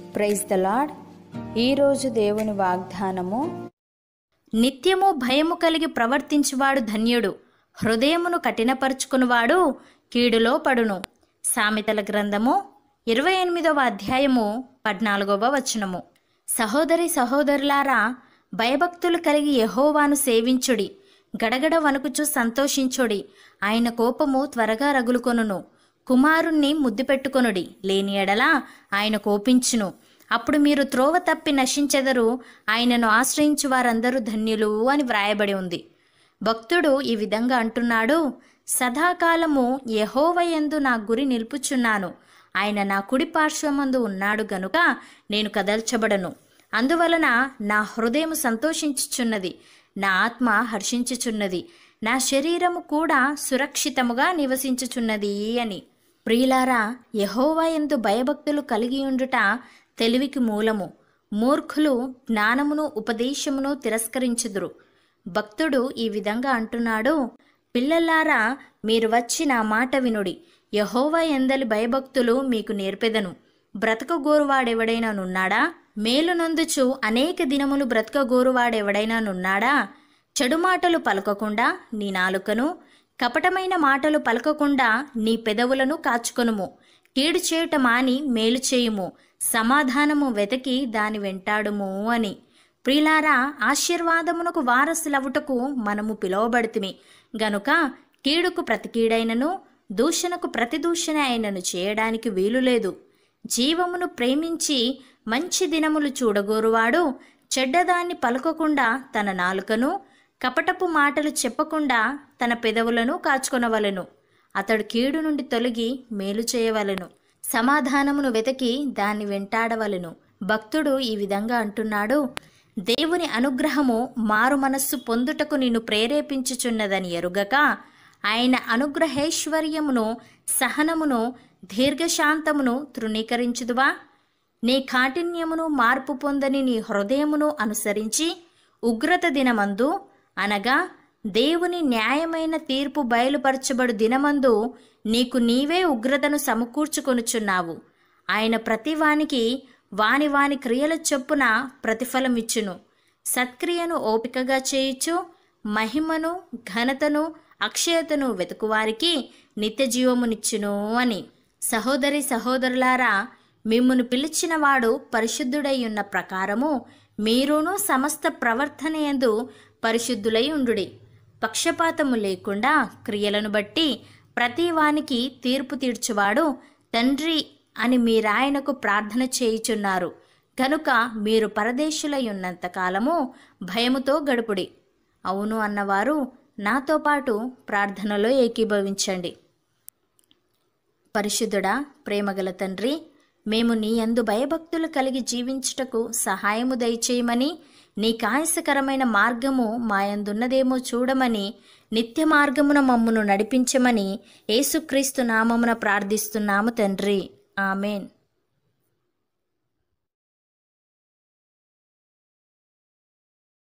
praise the lord ఈరోజు దేవుని వాగ్దానము నిత్యము భయము కలిగి ప్రవర్తించువాడు ధన్యుడు హృదయమును కఠినపరుచుకునివాడు కీడులో పడును సామెతల గ్రంథము ఇరవై ఎనిమిదవ అధ్యాయము పద్నాలుగవ వచనము సహోదరి సహోదరులారా భయభక్తులు కలిగి యెహోవాను సేవించుడి గడగడ వణుకుచు సంతోషించుడి ఆయన కోపము త్వరగా రగులుకొనును కుమారుణ్ణి ముద్దు పెట్టుకొనుడి లేని ఎడల ఆయన కోపించును అప్పుడు మీరు త్రోవ తప్పి నశించెదరు ఆయనను ఆశ్రయించు వారందరూ ధన్యులు అని వ్రాయబడి ఉంది భక్తుడు ఈ విధంగా అంటున్నాడు సదాకాలము యహోవయందు నా గురి నిలుపుచున్నాను ఆయన నా కుడి పార్శ్వమందు ఉన్నాడు గనుక నేను కదల్చబడను అందువలన నా హృదయం సంతోషించుచున్నది నా ఆత్మ హర్షించుచున్నది నా శరీరము కూడా సురక్షితముగా నివసించుచున్నది అని ప్రియులారా యహోవా ఎందు భయభక్తులు కలిగి ఉండుట తెలివికి మూలము మూర్ఖులు జ్ఞానమును ఉపదేశమును తిరస్కరించుదురు భక్తుడు ఈ విధంగా అంటున్నాడు పిల్లలారా మీరు వచ్చి నా మాట వినుడి యహోవా ఎందలి భయభక్తులు మీకు నేర్పెదను బ్రతకగోరువాడెవడైనా నున్నాడా మేలు నొందుచు అనేక దినములు బ్రతకగోరువాడెవడైనా నున్నాడా చెడు మాటలు పలకకుండా నీ నాలుకను కపటమైన మాటలు పలకకుండా నీ పెదవులను కాచుకొనుము కీడు చేయుట మాని మేలు చేయుము సమాధానము వెతకి దాని వెంటాడుము అని ప్రిలారా ఆశీర్వాదమునకు వారసులవుటకు మనము పిలువబడితిమి గనుక కీడుకు ప్రతి కీడైనను దూషణకు ప్రతి దూషణ అయినను చేయడానికి వీలు లేదు జీవమును ప్రేమించి మంచి దినములు చూడగోరువాడు చెడ్డదాన్ని పలకకుండా తన నాలుకను కపటపు మాటలు చెప్పకుండా తన పెదవులను కాచుకొనవలెను అతడు కీడు నుండి తొలగి మేలు చేయవలెను సమాధానమును వెతకి దాన్ని వెంటాడవలెను భక్తుడు ఈ విధంగా అంటున్నాడు దేవుని అనుగ్రహము మారు మనస్సు పొందుటకు నిన్ను ప్రేరేపించుచున్నదని ఎరుగక ఆయన అనుగ్రహేశ్వర్యమును సహనమును దీర్ఘశాంతమును తృణీకరించుదువా నీ కాఠిన్యమును మార్పు పొందని నీ హృదయమును అనుసరించి ఉగ్రత దినమందు అనగా దేవుని న్యాయమైన తీర్పు బయలుపరచబడు దినమందు నీకు నీవే ఉగ్రతను సమకూర్చుకొనుచున్నావు ఆయన ప్రతివానికి వాని వాని క్రియల చొప్పున ప్రతిఫలమిచ్చును సత్క్రియను ఓపికగా చేయుచు మహిమను ఘనతను అక్షయతను వెతుకువారికి నిత్య జీవమునిచ్చును అని సహోదరి సహోదరులారా మిమ్మును పిలిచినవాడు పరిశుద్ధుడై ఉన్న ప్రకారము మీరును సమస్త ప్రవర్తనయందు పరిశుద్ధులై ఉండుడి పక్షపాతము లేకుండా క్రియలను బట్టి ప్రతి వానికి తీర్పు తీర్చువాడు తండ్రి అని మీరాయనకు ప్రార్థన చేయుచున్నారు కనుక మీరు పరదేశులై ఉన్నంత కాలము భయముతో గడుపుడి అవును అన్నవారు నాతో పాటు ప్రార్థనలో ఏకీభవించండి పరిశుద్ధుడా ప్రేమగల తండ్రి మేము నీ యందు భయభక్తులు కలిగి జీవించుటకు సహాయము దయచేయమని నీ కాయసకరమైన మార్గము మాయందున్నదేమో చూడమని నిత్య మార్గమున మమ్మును నడిపించమని యేసుక్రీస్తు నామమున ప్రార్థిస్తున్నాము తండ్రి ఆమెన్